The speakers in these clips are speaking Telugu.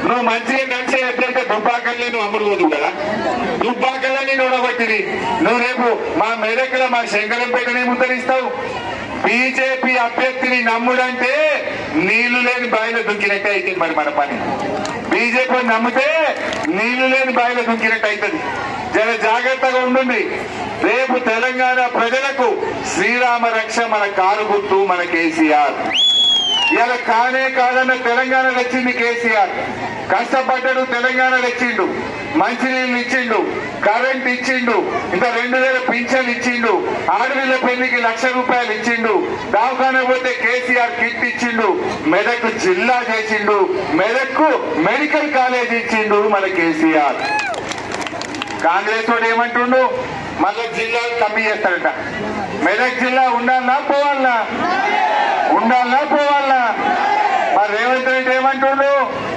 నువ్వు మంచిగా కలిసి ఎట్లయితే దుబ్బాకల్ని నువ్వు అమ్ముడు పోదు కదా దుబ్బాకల్ని నూడబట్టింది నువ్వు రేపు మా మెదక్లో మా శంకరంపేటనే ముద్దరిస్తావు బీజేపీ అభ్యర్థిని నమ్ముడంటే నీళ్లు లేని బాయిలో దుంకినట్టే అవుతుంది మరి మన పని బీజేపీ నమ్మితే నీళ్లు లేని బాయిలో దుంకినట్టు అవుతుంది జర జాగ్రత్తగా ఉండండి రేపు తెలంగాణ ప్రజలకు శ్రీరామ రక్ష మన కారు గుర్తు మన కేసీఆర్ ఇలా కానే కాదన్న తెలంగాణ తెచ్చింది కేసీఆర్ కష్టపడ్డాడు తెలంగాణ తెచ్చిండు మంచినీళ్ళు ఇచ్చిండు కరెంట్ ఇచ్చిండు ఇంకా రెండు వేల పింఛన్ ఇచ్చిండు ఆడపిల్ల పెళ్లికి లక్ష రూపాయలు ఇచ్చిండు దవాఖాన పోతే కేసీఆర్ కిట్ ఇచ్చిండు మెదక్ జిల్లా చేసిండు మెదక్కు మెడికల్ కాలేజ్ ఇచ్చిండు మన కేసీఆర్ కాంగ్రెస్ వాడు ఏమంటుండు మళ్ళీ జిల్లాలు కమ్మి చేస్తాడట మెదక్ జిల్లా ఉండాలనా పోవాలనా ఉండాలనా పోవాలనా మరి రేవంత్ రెడ్డి ఏమంటుండు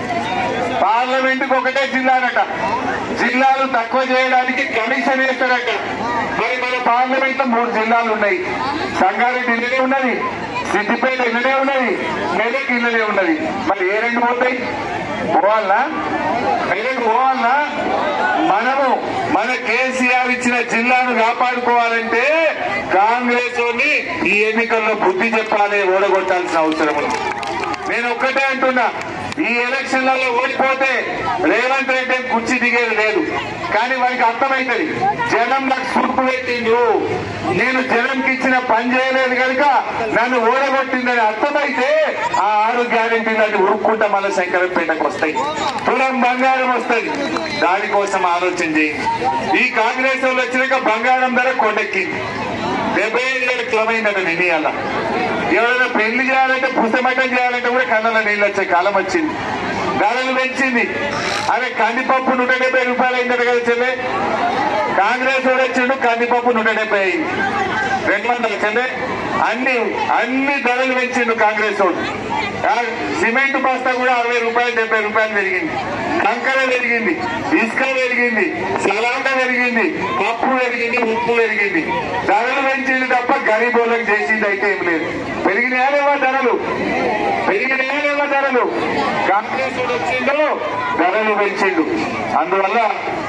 పార్లమెంట్ కు ఒకటే జిల్లానట జిల్లాలు తక్కువ చేయడానికి కమిషన్ వేస్తాడట మరి మన పార్లమెంట్ లో మూడు జిల్లాలు ఉన్నాయి సంగారెడ్డి ఇల్లనే ఉన్నది సిద్దిపేట ఇల్లనే ఉన్నది మెదక్ ఇల్లనే ఉన్నది మరి ఏ రెండు పోతాయి పోవాలనా మెదక్ పోవాలనా మనము మన కేసీఆర్ ఇచ్చిన జిల్లాను కాపాడుకోవాలంటే కాంగ్రెస్ వాడిని ఈ ఎన్నికల్లో బుద్ధి చెప్పాలి ఓడగొట్టాల్సిన అవసరం ఉంది నేను ఒక్కటే అంటున్నా ఈ ఎలక్షన్లలో ఓడిపోతే రేవంత్ రెడ్డి ఏం కుర్చీ దిగేది లేదు కానీ వారికి అర్థమైతది జనం నాకు సూర్పు పెట్టిండు నేను జనంకి ఇచ్చిన పని చేయలేదు కనుక నన్ను ఓడగొట్టిందని అర్థమైతే ఆ ఆరు గ్యారెంటీలు అది ఉరుక్కుంటా మళ్ళీ శంకరంపేటకు వస్తాయి తులం బంగారం వస్తుంది దానికోసం ఆలోచన చేయండి ఈ కాంగ్రెస్ వాళ్ళు వచ్చినాక బంగారం ధర కొండెక్కింది డెబ్బై ఐదు వేల క్లమైందట నిర్ణయాల ఎవరైనా పెళ్లి చేయాలంటే పుస్తమటం చేయాలంటే కూడా కళ్ళలో నీళ్ళు వచ్చే కాలం వచ్చింది ధరలు పెంచింది అదే కందిపప్పు నూట డెబ్బై రూపాయలు అయిందట కదా చెల్లె కాంగ్రెస్ వాడు వచ్చిండు కందిపప్పు నూట డెబ్బై అయింది రెండు వందల చెల్లె అన్ని అన్ని ధరలు పెంచిండు కాంగ్రెస్ వాడు ఆ సిమెంట్ బస్తా కూడా అరవై రూపాయలు డెబ్బై రూపాయలు పెరిగింది కంకర పెరిగింది ఇసుక పెరిగింది సలాట పెరిగింది పప్పు పెరిగింది ఉప్పు పెరిగింది ధరలు పెంచింది తప్ప గరీబోళ్ళకి చేసింది అయితే ఏం లేదు పెరిగినాయా లేవా ధరలు పెరిగినాయా లేవా ధరలు కాంగ్రెస్ వాడు వచ్చిండు ధరలు పెంచిండు అందువల్ల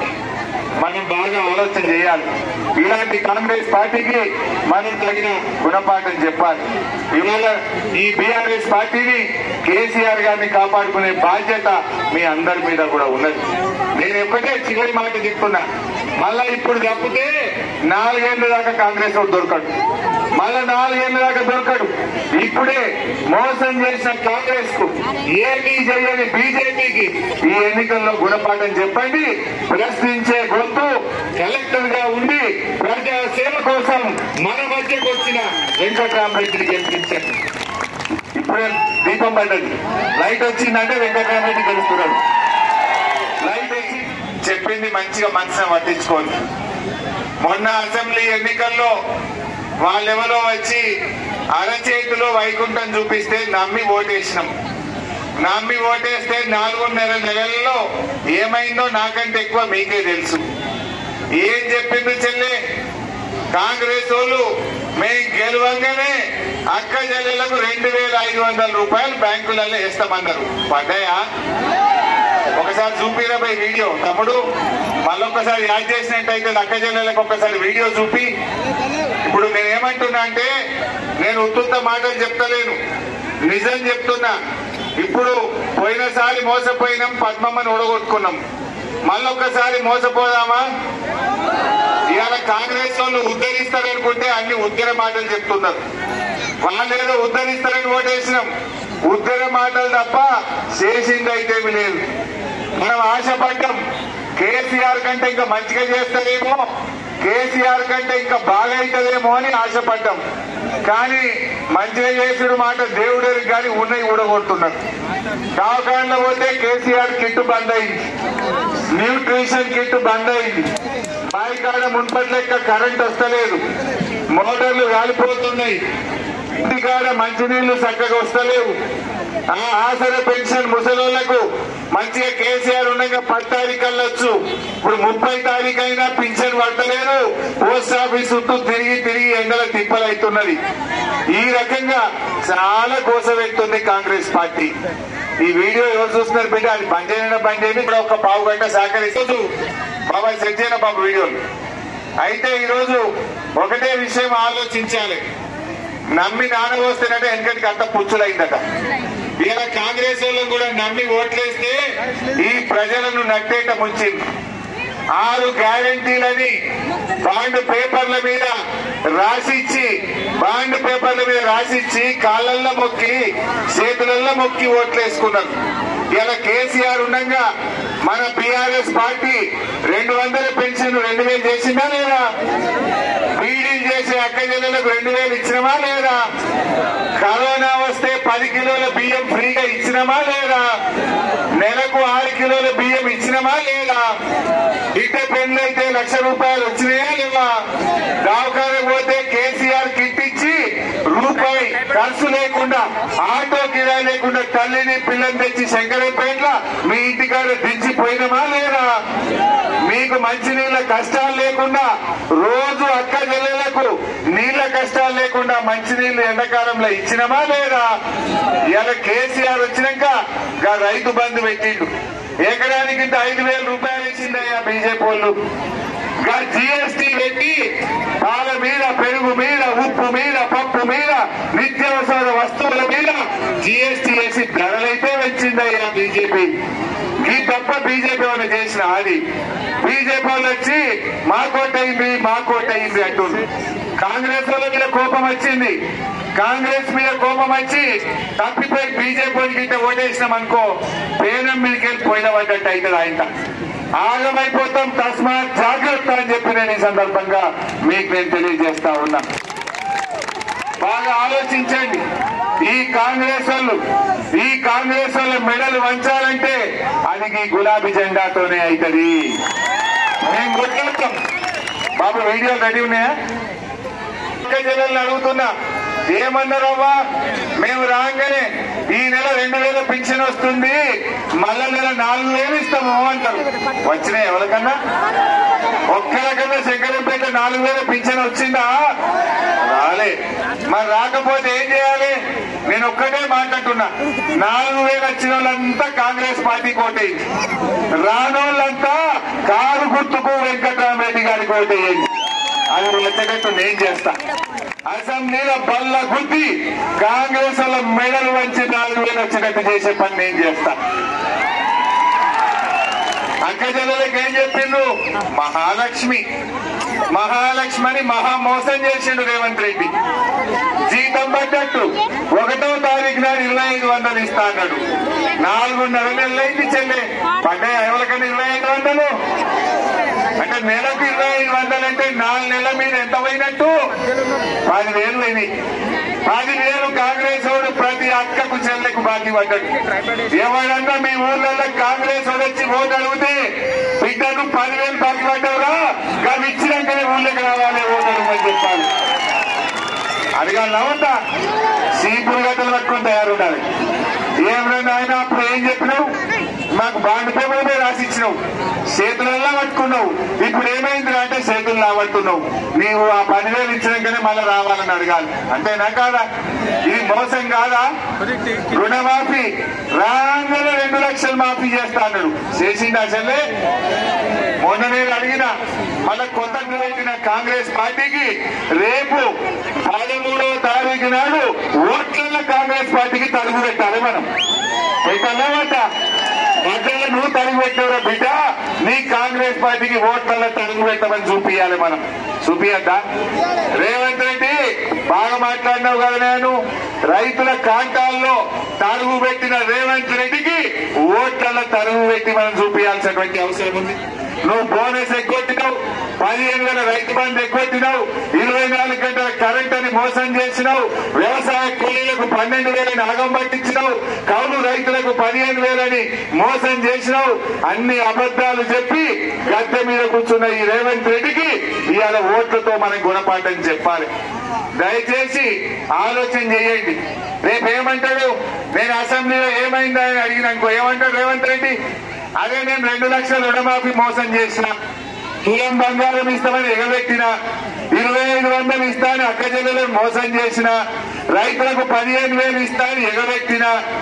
మనం బాగా ఆలోచన చేయాలి ఇలాంటి కాంగ్రెస్ పార్టీకి మనం తగిన గుణపాఠం చెప్పాలి ఇవాళ ఈ బీఆర్ఎస్ పార్టీని కేసీఆర్ గారిని కాపాడుకునే బాధ్యత మీ అందరి మీద కూడా ఉన్నది నేను ఎప్పటికే చివరి మాట చెప్తున్నా మళ్ళా ఇప్పుడు తప్పితే నాలుగేళ్ల దాకా కాంగ్రెస్ వాడు దొరకడు మళ్ళా నాలుగేళ్ల దాకా దొరకడు ఇప్పుడే మోసం చేసిన కాంగ్రెస్ కు ఏమీ చేయని బీజేపీకి ఈ ఎన్నికల్లో గుణపాఠం చెప్పండి ప్రశ్నించే గొంతు కలెక్టర్ గా ఉండి ప్రజా సేవ కోసం మన మధ్యకు వచ్చిన వెంకటరామరెడ్డిని గెలిపించారు ఇప్పుడే దీపం పడ్డది లైట్ వచ్చిందంటే వెంకటరామరెడ్డి గెలుస్తున్నాడు లైట్ వచ్చి చెప్పింది మంచిగా మనసుని పట్టించుకోండి మొన్న అసెంబ్లీ ఎన్నికల్లో వాళ్ళెవరో వచ్చి అరచేతిలో వైకుంఠం చూపిస్తే నమ్మి ఓటేసినాం నమ్మి ఓటేస్తే నాలుగున్నర నెలల్లో ఏమైందో నాకంటే ఎక్కువ మీకే తెలుసు ఏం చెప్పింది చెల్లె కాంగ్రెస్ వాళ్ళు మేము గెలవంగానే అక్క చెల్లెలకు రెండు వేల ఐదు వందల రూపాయలు బ్యాంకులలో వేస్తామన్నారు పడ్డాయా ఒకసారి చూపిరా పోయి వీడియో తమ్ముడు మళ్ళొక్కసారి యాడ్ చేసినట్టయితే అక్క చెల్లెలకు ఒక్కసారి వీడియో చూపి ఇప్పుడు నేనేమంటున్నా అంటే నేను ఉత్తుత్త మాటలు చెప్తలేను నిజం చెప్తున్నా ఇప్పుడు పోయినసారి మోసపోయినాం పద్మమ్మని ఓడగొట్టుకున్నాం మళ్ళొక్కసారి మోసపోదామా ఇవాళ కాంగ్రెస్ వాళ్ళు ఉద్ధరిస్తారనుకుంటే అన్ని ఉద్దర మాటలు చెప్తున్నారు వాళ్ళు ఏదో ఉద్ధరిస్తారని ఓటేసినాం ఉద్దర మాటలు తప్ప చేసింది అయితే ఏమీ లేదు మనం ఆశపడ్డాం కేసీఆర్ కంటే ఇంకా మంచిగా చేస్తారేమో కేసీఆర్ కంటే ఇంకా బాగా అవుతుందేమో అని ఆశపడ్డాం కానీ మంచిగా చేసిన మాట దేవుడికి కానీ ఉన్నాయి ఊడగొడుతున్నారు దవాఖానలో పోతే కేసీఆర్ కిట్ బంద్ అయింది న్యూట్రిషన్ కిట్ బంద్ అయింది బాయికాడ మున్పటి లెక్క కరెంట్ వస్తలేదు మోటార్లు కాలిపోతున్నాయి ఇంటికాడ మంచినీళ్లు చక్కగా వస్తలేవు ఆ ఆసర పెన్షన్ ముసలోళ్లకు మంచిగా కేసీఆర్ ఉండగా పది తారీఖు వెళ్ళొచ్చు ఇప్పుడు ముప్పై తారీఖు అయినా పింఛన్ పడతలేదు పోస్ట్ ఆఫీస్ చుట్టూ తిరిగి తిరిగి ఎండల తిప్పలవుతున్నది ఈ రకంగా చాలా కోసపెడుతుంది కాంగ్రెస్ పార్టీ ఈ వీడియో ఎవరు చూస్తున్నారు బిడ్డ అది బంద్ చేయన బంద్ చేయని ఇక్కడ ఒక పావు గంట సహకరిస్తూ బాబా సెట్ చేయన బాబు వీడియోలు అయితే ఈరోజు ఒకటే విషయం ఆలోచించాలి నమ్మి నానవస్తేనంటే వెనకటికి అంత పుచ్చులైందట ఇలా కాంగ్రెస్ వాళ్ళని కూడా నమ్మి ఓట్లేస్తే ఈ ప్రజలను నట్టేట ముంచింది ఆరు గ్యారంటీలని బాండ్ పేపర్ల మీద రాసిచ్చి బాండ్ పేపర్ల మీద రాసిచ్చి కాళ్ళల్లో మొక్కి చేతులల్లో మొక్కి ఓట్లేసుకున్నారు ఇలా కేసీఆర్ ఉండగా మన బీఆర్ఎస్ పార్టీ రెండు వందల పెన్షన్ రెండు వేలు చేసిందా లేదా బీడీలు చేసే అక్క జిల్లాలకు రెండు వేలు ఇచ్చినమా లేదా కరోనా వస్తే పది కిలోల బియ్యం ఫ్రీగా ఇచ్చినమా లేదా నెలకు ఆరు కిలోల బియ్యం ఇచ్చినమా లేదా ఇట పెన్లు అయితే లక్ష రూపాయలు వచ్చినాయా లేవా దవాఖానకు పోతే కేసీఆర్ కిట్ ఇచ్చి రూపాయి ఖర్చు లేకుండా ఆటో కిరాయి లేకుండా తల్లిని పిల్లని తెచ్చి శంకరపేట్ల మీ ఇంటికాడ దించిపోయినమా లేదా మీకు మంచినీళ్ళ కష్టాలు లేకుండా రోజు అక్క చెల్లెలకు నీళ్ల కష్టాలు లేకుండా మంచినీళ్లు ఎండాకాలంలో ఇచ్చినమా లేదా ఇలా కేసీఆర్ వచ్చినాక గా రైతు బంధు పెట్టిండు ఎకరానికి ఇంత ఐదు వేల రూపాయలు ఇచ్చిందయ్యా బీజేపీ వాళ్ళు గా జిఎస్టీ పెట్టి పాల మీద పెరుగు మీద ఉప్పు మీద పప్పు మీద నిత్యావసర వస్తువుల మీద జిఎస్టీ వేసి ధరలైతే వచ్చిందయ్యా బీజేపీ ఈ తప్ప బీజేపీ వాళ్ళు చేసిన అది బీజేపీ వాళ్ళు వచ్చి మా కోట అయింది మా కోట అయింది అంటుంది కాంగ్రెస్ వాళ్ళ మీద కోపం వచ్చింది కాంగ్రెస్ మీద కోపం వచ్చి తప్పిపోయి బీజేపీ వాళ్ళకి ఇట్లా ఓటేసినాం అనుకో పేనం మీదకి వెళ్ళి పోయిన పడ్డట్టు అవుతుంది ఆయన ఆగమైపోతాం తస్మాత్ జాగ్రత్త అని చెప్పి నేను ఈ సందర్భంగా మీకు నేను తెలియజేస్తా ఉన్నా బాగా ఆలోచించండి ఈ కాంగ్రెస్ వాళ్ళు ఈ కాంగ్రెస్ వాళ్ళ మెడలు వంచాలంటే అది ఈ గులాబీ జెండాతోనే అవుతుంది మేము కొట్లాడతాం బాబు వీడియోలు రెడీ ఉన్నాయా ఒక్క జిల్లాలను అడుగుతున్నా ఏమన్నారవ్వా మేము రాగానే ఈ నెల రెండు వేల పింఛన్ వస్తుంది మళ్ళా నెల నాలుగు వేలు ఇస్తాము అంటారు వచ్చినాయి ఎవరికన్నా ఒక్కరికన్నా శంకరంపేట నాలుగు వేల పింఛన్ వచ్చిందా రాలే మరి రాకపోతే ఏం చేయాలి నేను ఒక్కటే మాట్లాడుతున్నా నాలుగు వేలు వచ్చిన వాళ్ళంతా కాంగ్రెస్ పార్టీ కోటేయండి రానోళ్ళంతా కారు గుర్తుకు వెంకటరామరెడ్డి గారికి ఓటేయండి అది వచ్చేటట్టు నేను చేస్తా అసెంబ్లీలో బల్ల గుద్ది కాంగ్రెస్ వాళ్ళ మెడలు వంచి నాలుగు వేలు వచ్చేటట్టు చేసే పని నేను చేస్తా అక్క చెల్లెలకు ఏం చెప్పిండు మహాలక్ష్మి మహాలక్ష్మి అని మహా మోసం చేసిండు రేవంత్ రెడ్డి జీతం పడ్డట్టు ఒకటో తారీఖు నాడు ఇరవై ఐదు వందలు ఇస్తా అన్నాడు నాలుగున్నర నెలలైంది చెల్లె పడ్డాయి ఎవరికైనా ఇరవై ఐదు వందలు అంటే నెలకు ఇరవై ఐదు వందలు అంటే నాలుగు నెలల మీద ఎంత పోయినట్టు పదివేలు పోయినాయి పదివేలు కాంగ్రెస్ వాడు ప్రతి అక్కకు చెల్లెకు బాకీ పడ్డాడు ఎవరన్నా మీ ఊర్లలో కాంగ్రెస్ వాడు వచ్చి ఓటు అడిగితే బిడ్డకు పదివేలు బాకీ పడ్డావురా కానీ ఇచ్చినాకనే ఊళ్ళకి రావాలి ఓటు అడగమని చెప్పాలి అడగాలి ఉందా సీపులు గట్టలు పట్టుకొని తయారుండాలి ఏమన్నా ఆయన అప్పుడు ఏం చెప్పినావు మాకు బాండ్ పేపర్ మీద రాసి ఇచ్చినావు చేతులల్లా పట్టుకున్నావు ఇప్పుడు ఏమైంది అంటే చేతులు లాబట్టున్నావు నీవు ఆ పదివేలు ఇచ్చినాకనే మళ్ళీ రావాలని అడగాలి అంతేనా కాదా ఇది మోసం కాదా రుణమాఫీ రాగానే రెండు లక్షలు మాఫీ చేస్తా అన్నాడు చేసిండా చెల్లె మొన్న నేను అడిగిన మళ్ళా కొత్తగా పెట్టిన కాంగ్రెస్ పార్టీకి రేపు పదమూడవ తారీఖు నాడు ఓట్ల కాంగ్రెస్ పార్టీకి తలుగు పెట్టాలి మనం పెట్టాలేమంట మధ్యలో నువ్వు తలుగు పెట్టావురా బిడ్డ నీ కాంగ్రెస్ పార్టీకి ఓట్లలో తలుగు పెట్టమని చూపియాలి మనం చూపియద్దా రేవంత్ రెడ్డి బాగా మాట్లాడినావు కదా నేను రైతుల కాంటాల్లో తరుగు పెట్టిన రేవంత్ రెడ్డికి ఓట్లలో తరుగు పెట్టి మనం చూపించాల్సినటువంటి అవసరం ఉంది నువ్వు బోనస్ ఎగ్గొట్టినావు పదిహేను వేల రైతు బంధు ఎగ్గొట్టినావు ఇరవై నాలుగు గంటల కరెంట్ అని మోసం చేసినావు వ్యవసాయ కూలీలకు పన్నెండు వేలని అగం పట్టించినావు కౌలు రైతులకు పదిహేను వేలని మోసం చేసినావు అన్ని అబద్ధాలు చెప్పి గద్దె మీద కూర్చున్న ఈ రేవంత్ రెడ్డికి ఇవాళ ఓట్లతో మనం గుణపాఠం చెప్పాలి దయచేసి ఆలోచన చేయండి రేపు ఏమంటాడు నేను అసెంబ్లీలో ఏమైందా అని అడిగినానుకో ఏమంటాడు రేవంత్ రెడ్డి అదే నేను రెండు లక్షల రుణమాఫీ మోసం చేసిన తులం బంగారం ఇస్తామని ఎగబెట్టిన ఇరవై ఐదు వందలు ఇస్తాను అక్క చెల్లెలను మోసం చేసిన రైతులకు పదిహేను వేలు ఇస్తాను ఎగబెట్టిన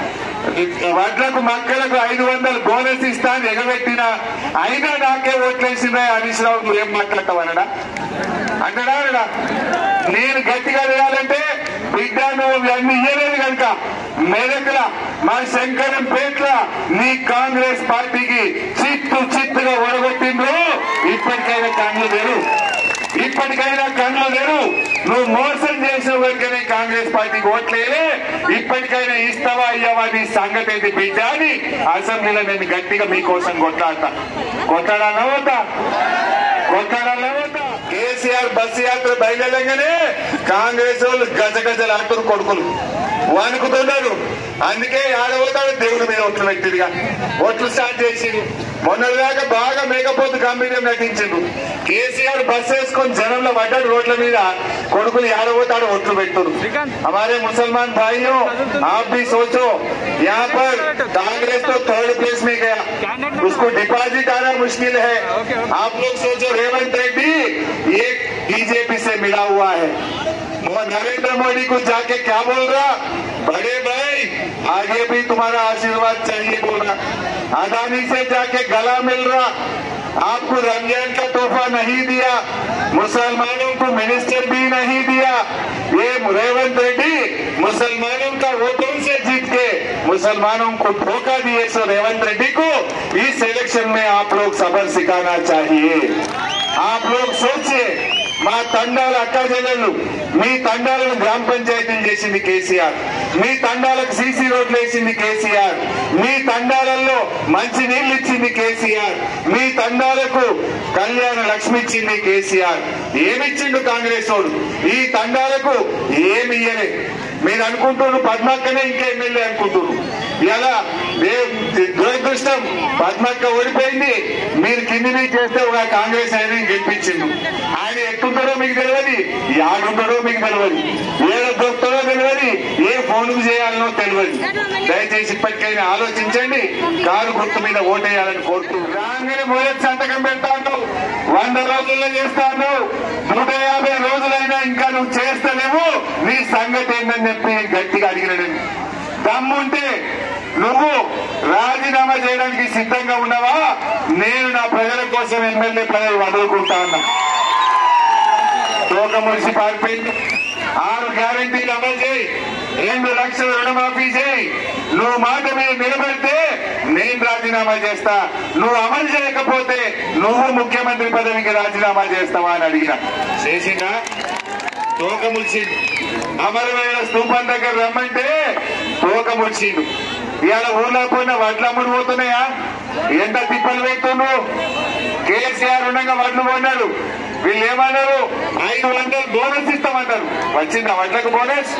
వడ్లకు మక్కలకు ఐదు వందలు బోనస్ ఇస్తా అని ఎగబెట్టిన అయినా నాకే ఓట్లేసిందా హరీష్ రావు నువ్వు ఏం మాట్లాడతావనడా అంటాడా అనడా? నేను గట్టిగా వేయాలంటే బిడ్డ నువ్వు ఇవన్నీ ఇయ్యలేదు కనుక మెదకుల మా శంకరం పేట్ల నీ కాంగ్రెస్ పార్టీకి చిత్తు చిత్తుగా ఒడగొట్టిండ్రు ఇప్పటికైనా కళ్ళు తెరు ఇప్పటికైనా కళ్ళు తెరు నువ్వు మోసం చేసిన వరకనే కాంగ్రెస్ పార్టీకి ఓట్లేలే ఇప్పటికైనా ఇస్తావా అయ్యావా నీ సంగతి ఏంటి బిడ్డ అని అసెంబ్లీలో నేను గట్టిగా మీకోసం కొట్లాడతా కొట్టాడా వద్దా కొట్టాడా వద్దా కేసీఆర్ బస్సు యాత్ర బయలుదేరంగానే కాంగ్రెస్ వాళ్ళు గజగజలు అంటారు కొడుకులు వణుకుతున్నారు అందుకే ఆడబోతాడు దేవుడి మీద ఒట్లు పెట్టిదిగా ఒట్లు స్టార్ట్ చేసిండు మొన్నటిదాకా బాగా మేకపోతు గంభీర్యం నటించిండు కేసీఆర్ బస్ వేసుకొని జనంలో పడ్డాడు రోడ్ల మీద కొడుకులు ఆడబోతాడు ఒట్లు పెట్టుడు हमारे मुसलमान भाइयों आप भी सोचो यहाँ पर कांग्रेस तो थर्ड प्लेस में गया उसको डिपॉजिट आना मुश्किल है आप लोग सोचो रेवंत रेड्डी ये बीजेपी से मिला हुआ है वो नरेंद्र मोदी को जाके क्या बोल रहा बड़े भाई आगे भी तुम्हारा आशीर्वाद चाहिए बोल रहा अदानी से जाके गला मिल रहा आपको रमजान का तोहफा नहीं दिया मुसलमानों को मिनिस्टर भी नहीं दिया ये रेवंत रेड्डी मुसलमानों का वोटों से जीत के मुसलमानों को धोखा दिए सो रेवंत रेड्डी को इस इलेक्शन में आप लोग सबर सिखाना चाहिए आप लोग सोचिए మా తండాల అక్క చెల్లెళ్ళు మీ తండాలను గ్రామ పంచాయతీలు చేసింది కేసీఆర్ మీ తండాలకు సీసీ రోడ్లు వేసింది కేసీఆర్ మీ తండాలలో మంచి నీళ్లు ఇచ్చింది కేసీఆర్ మీ తండాలకు కళ్యాణ లక్ష్మి ఇచ్చింది కేసీఆర్ ఏమిచ్చిండు కాంగ్రెస్ వాడు ఈ తండాలకు ఏమి ఇయ్యలే మీరు అనుకుంటున్నారు పద్మక్కనే ఇంకా ఎమ్మెల్యే అనుకుంటున్నారు ఇలా దురదృష్టం పద్మక్క ఓడిపోయింది మీరు కింది మీద చేస్తే ఒక కాంగ్రెస్ ఆయన గెలిపించిండు ఆయన ఎట్టుంటాడో మీకు తెలియదు యాడుంటాడో మీకు తెలియదు ఏడ దొరుకుతాడో తెలియదు ఏ ఫోన్ చేయాలనో తెలియదు దయచేసి ఇప్పటికైనా ఆలోచించండి కారు గుర్తు మీద ఓటేయాలని కోరుతున్నాను రాగానే మొదటి సంతకం పెడతాను వంద రోజుల్లో చేస్తాను నూట యాభై రోజులైనా ఇంకా నువ్వు చేస్తలేవు నీ సంగతి ఏంటని చెప్పి గట్టిగా అడిగినాడు దమ్ముంటే నువ్వు రాజీనామా చేయడానికి సిద్ధంగా ఉన్నావా నేను నా ప్రజల కోసం ఎమ్మెల్యే పదవి వదులుకుంటా ఉన్నా తోక ముడిసి పారిపోయింది ఆరు గ్యారంటీలు అమలు చేయి రెండు లక్షల రుణమాఫీ చేయి నువ్వు మాట మీద నిలబడితే నేను రాజీనామా చేస్తా నువ్వు అమలు చేయకపోతే నువ్వు ముఖ్యమంత్రి పదవికి రాజీనామా చేస్తావా అని అడిగిన చేసిందా తోక ముడిచిండు అమరమైన స్తూపం దగ్గర రమ్మంటే తోక ముడిచిండు ఇవాళ ఊళ్ళో పోయిన వడ్లు అమ్ముడు పోతున్నాయా ఎంత తిప్పలు పెడుతున్నావు కేసీఆర్ ఉండగా వడ్లు కొన్నాడు వీళ్ళు ఏమన్నారు ఐదు వందలు బోనస్ ఇస్తామన్నారు వచ్చిందా వడ్లకు బోనస్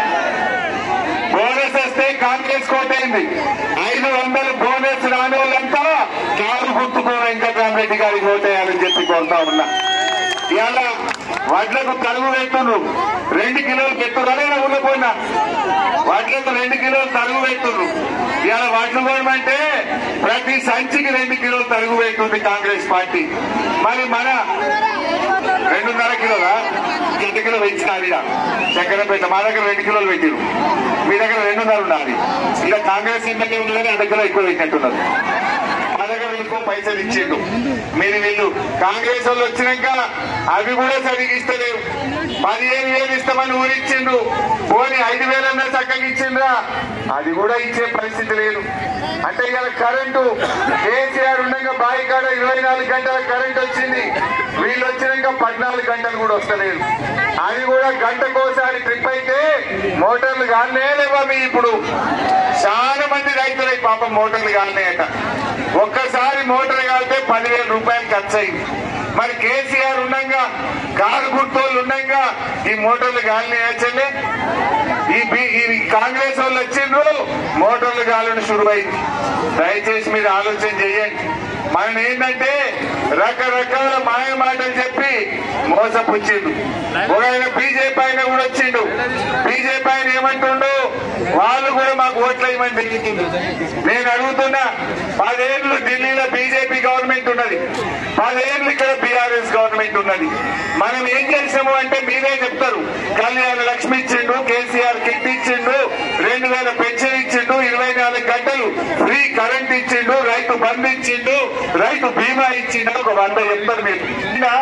బోనస్ వస్తే కాంగ్రెస్ కోటైంది ఐదు వందలు బోనస్ రాని వాళ్ళంతా కారు గుర్తుకో వెంకటరామరెడ్డి గారికి ఓటేయాలని చెప్పి కోరుతా ఉన్నా ఇవాళ వడ్లకు తరుగు పెట్టును రెండు కిలోలు పెట్టుదలే ఊళ్ళో పోయినా వడ్లకు రెండు కిలోలు తరుగు పెట్టును ఇవాళ వడ్లు పోయమంటే ప్రతి సంచికి రెండు కిలోలు తరుగు పెట్టుంది కాంగ్రెస్ పార్టీ మరి మన రెండున్నర కిలోలా రెండు కిలో పెంచినారు ఇక చక్కెరపేట మా దగ్గర రెండు కిలోలు పెట్టిరు మీ దగ్గర రెండున్నర ఉండాలి ఇక కాంగ్రెస్ ఎమ్మెల్యే ఉన్నదని అర్ధ కిలో ఎక్కువ పెట్టినట్టున్నారు మా దగ్గర ఇంకో పైసలు ఇచ్చిండు మీరు వీళ్ళు కాంగ్రెస్ వాళ్ళు వచ్చినాక అవి కూడా సరిగ్గా ఇస్తలేవు పదిహేను వేలు ఇస్తామని ఊరిచ్చిండు పోనీ ఐదు వేలన్నా చక్కగా ఇచ్చిండ్రా అది కూడా ఇచ్చే పరిస్థితి లేదు అంటే ఇవాళ కరెంటు కేసీఆర్ ఉండగా బావి కాడ ఇరవై నాలుగు గంటల కరెంట్ వచ్చింది వీళ్ళు వచ్చినాక పద్నాలుగు గంటలు కూడా వస్తలేదు అది కూడా గంటకోసారి ట్రిప్ అయితే మోటార్లు కాలనే లేవా మీ ఇప్పుడు చాలా మంది రైతులై పాపం మోటార్లు కాలనేయట ఒక్కసారి మోటార్ కాలితే పదివేల రూపాయలు ఖర్చు అయింది మరి కేసీఆర్ ఉండగా కారు గుర్తోళ్ళు ఉండగా ఈ మోటార్లు గాలిని వేయచ్చలే ఈ బి- ఈ కాంగ్రెస్ వాళ్ళు వచ్చిండ్రు మోటార్లు గాలిని షురువైంది దయచేసి మీరు ఆలోచన చేయండి మనం ఏంటంటే రకరకాల మాయ మాటలు చెప్పి మోసపుచ్చిండు ఒక ఆయన బీజేపీ ఆయన కూడా వచ్చిండు బీజేపీ ఆయన ఏమంటుండు వాళ్ళు కూడా మాకు ఓట్లు ఇవ్వమని దిగుతుండు నేను అడుగుతున్నా పదేళ్ళు ఢిల్లీలో బీజేపీ గవర్నమెంట్ ఉన్నది పదేళ్ళు ఇక్కడ బీఆర్ఎస్ గవర్నమెంట్ ఉన్నది మనం ఏం చేసాము అంటే మీరే చెప్తారు కళ్యాణ లక్ష్మి ఇచ్చిండు కేసీఆర్ కిట్ ఇచ్చిండు రెండు వేల పెన్షన్ ఇచ్చిండు ఇరవై నాలుగు గంటలు ఫ్రీ కరెంట్ ఇచ్చిండు రైతు బంధు ఇచ్చిండు రైతు బీమా ఇచ్చిండు ఒక వంద చెప్తారు మీరు ఇంకా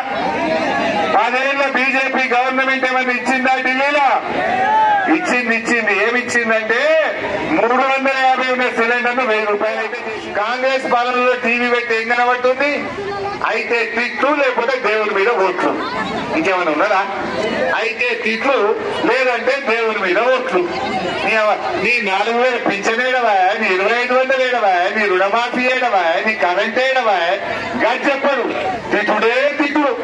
పదేళ్ల బీజేపీ గవర్నమెంట్ ఏమైనా ఇచ్చిందా ఢిల్లీలో ఇచ్చింది ఇచ్చింది ఏమి ఇచ్చిందంటే మూడు వందల యాభై ఉన్న సిలిండర్ ను వెయ్యి రూపాయలు అయితే కాంగ్రెస్ పాలనలో టీవీ పెట్టి ఏం కనబడుతుంది అయితే తిట్లు లేకపోతే దేవుని మీద ఓట్లు ఇంకేమైనా ఉన్నదా అయితే తిట్లు లేదంటే దేవుని మీద ఓట్లు నీ అవ- నీ నాలుగు వేలు పింఛనేడవా నీ ఇరవై ఐదు వందలు ఏడవా నీ రుణమాఫీ ఏడవా నీ కరెంట్ ఏడవా గది చెప్పడు తిట్టుడే తిట్లు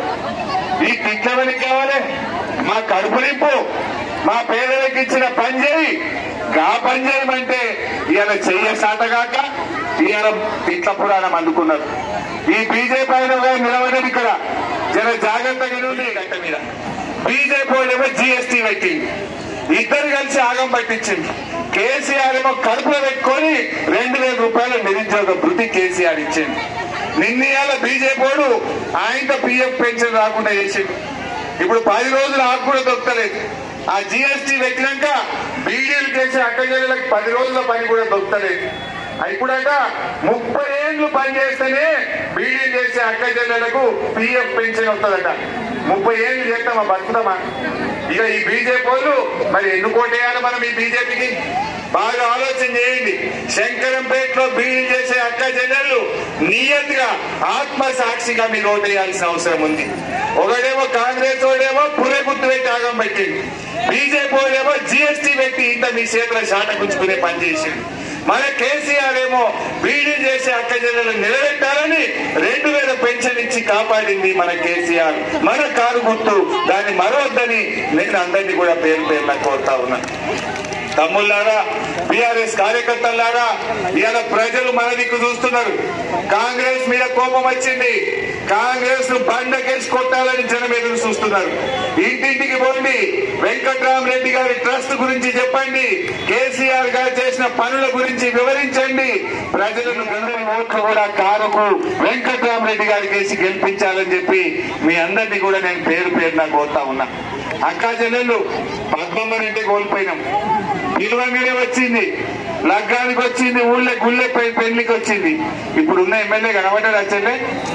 ఈ తిట్లమని కావాలి మా కడుపు నింపు మా పేదలకు ఇచ్చిన పని చేయి గా పని చేయమంటే ఇవాళ చెయ్య సాటగాక ఇవాళ తిట్ల పురాణం అందుకున్నారు ఈ బీజేపీ ఆయన నిలబడేది ఇక్కడ జర జాగ్రత్తగా నుండి గంట మీద బీజేపీ వాళ్ళేమో జిఎస్టీ పెట్టింది ఇద్దరు కలిసి ఆగం పట్టించింది కేసీఆర్ ఏమో కడుపులో పెట్టుకొని రెండు వేల రూపాయల నిరుద్యోగ భృతి కేసీఆర్ ఇచ్చింది నిన్నయాల బీజేపీ వాడు ఆయనతో పిఎఫ్ పెన్షన్ రాకుండా చేసిండు ఇప్పుడు పది రోజులు ఆకు కూడా దొరకలేదు ఆ జిఎస్టీ పెట్టినాక బీడీలు చేసే అక్కజల్లకు పది రోజుల పని కూడా దొరకలేదు ఇప్పుడట ముప్పై ఏళ్ళు పని చేస్తేనే బీడీలు చేసే అక్కజల్లకు పిఎఫ్ పెన్షన్ వస్తుందట ముప్పై ఏళ్ళు చేస్తామా బతుకుతామా ఇక ఈ బీజేపీ వాళ్ళు మరి ఎందుకు ఓటేయాలి మనం ఈ బీజేపీకి బాగా ఆలోచన చేయండి శంకరంపేటలో బీడీ చేసే అక్క చెల్లెళ్ళు నియతిగా ఆత్మ సాక్షిగా మీరు ఓటేయాల్సిన అవసరం ఉంది ఒకడేమో కాంగ్రెస్ వాడేమో పుర్రె గుర్తు పెట్టి ఆగం పెట్టింది బీజేపీ వాడేమో జిఎస్టీ పెట్టి ఇంత మీ చేతుల షాట గుంజుకునే పని చేసింది మన కేసీఆర్ ఏమో బీడీ చేసే అక్క చెల్లెలను నిలబెట్టాలని రెండు వేల పెన్షన్ ఇచ్చి కాపాడింది మన కేసీఆర్ మన కారు గుర్తు దాన్ని మరవద్దని నేను అందరినీ కూడా పేరు పేరున కోరుతా ఉన్నా తమ్ముళ్ళారా బీఆర్ఎస్ కార్యకర్తలారా ఇవాళ ప్రజలు మన దిక్కు చూస్తున్నారు కాంగ్రెస్ మీద కోపం వచ్చింది కాంగ్రెస్ ను బండకేసి కొట్టాలని జనం ఎదురు చూస్తున్నారు ఇంటింటికి పోండి వెంకట్రామరెడ్డి గారి ట్రస్ట్ గురించి చెప్పండి కేసీఆర్ గారు చేసిన పనుల గురించి వివరించండి ప్రజలను గందరి ఓట్లు కూడా కారుకు వెంకట్రామరెడ్డి గారికి వేసి గెలిపించాలని చెప్పి మీ అందరినీ కూడా నేను పేరు పేరున కోరుతా ఉన్నా అక్కా చెల్లెళ్ళు పద్మమ్మనంటే కోల్పోయినాం నిలువంగానే వచ్చింది లగ్గానికి వచ్చింది ఊళ్ళో గుళ్ళె పె- పెళ్లికి వచ్చింది ఇప్పుడు ఉన్న ఎమ్మెల్యే కనబడ్డాడు చెల్లె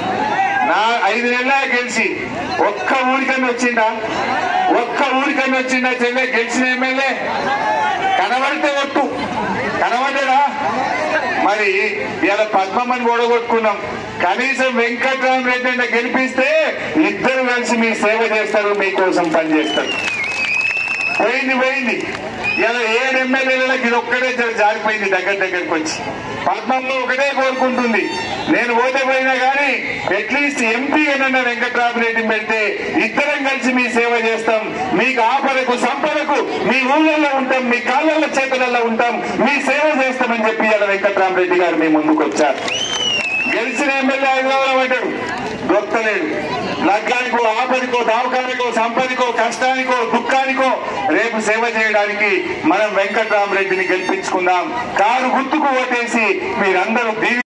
నా ఐదు నెలల గెలిచి ఒక్క ఊరికన్నా వచ్చిందా ఒక్క ఊరికన్నా వచ్చిందా చెల్లె గెలిచిన ఎమ్మెల్యే కనబడితే ఒట్టు కనబడ్డా మరి ఇలా పద్మమ్మని ఓడగొట్టుకున్నాం కనీసం వెంకట్రామరెడ్డి అంటే గెలిపిస్తే ఇద్దరు కలిసి మీ సేవ చేస్తారు మీకోసం పనిచేస్తారు పోయింది పోయింది ఇలా ఏడు ఎమ్మెల్యేలకు ఇది ఒక్కడే జర జారిపోయింది దగ్గర దగ్గరకు వచ్చి పద్మంలో ఒకటే కోరుకుంటుంది నేను ఓటే పోయినా కానీ అట్లీస్ట్ ఎంపీ ఏనన్నా వెంకట్రామరెడ్డి పెడితే ఇద్దరం కలిసి మీ సేవ చేస్తాం మీకు ఆపదకు సంపదకు మీ ఊళ్ళల్లో ఉంటాం మీ కాళ్ళల్లో చేతులలో ఉంటాం మీ సేవ చేస్తామని చెప్పి ఇలా వెంకట్రామరెడ్డి గారు మీ ముందుకు వచ్చారు గెలిచిన ఎమ్మెల్యే హైదరాబాద్ పడ్డాడు దొరకలేడు లగ్గానికో ఆపదికో దావకానికో సంపదికో కష్టానికో దుఃఖానికో రేపు సేవ చేయడానికి మనం వెంకట్రామరెడ్డిని గెలిపించుకుందాం కారు గుర్తుకు ఓటేసి మీరందరూ దీవి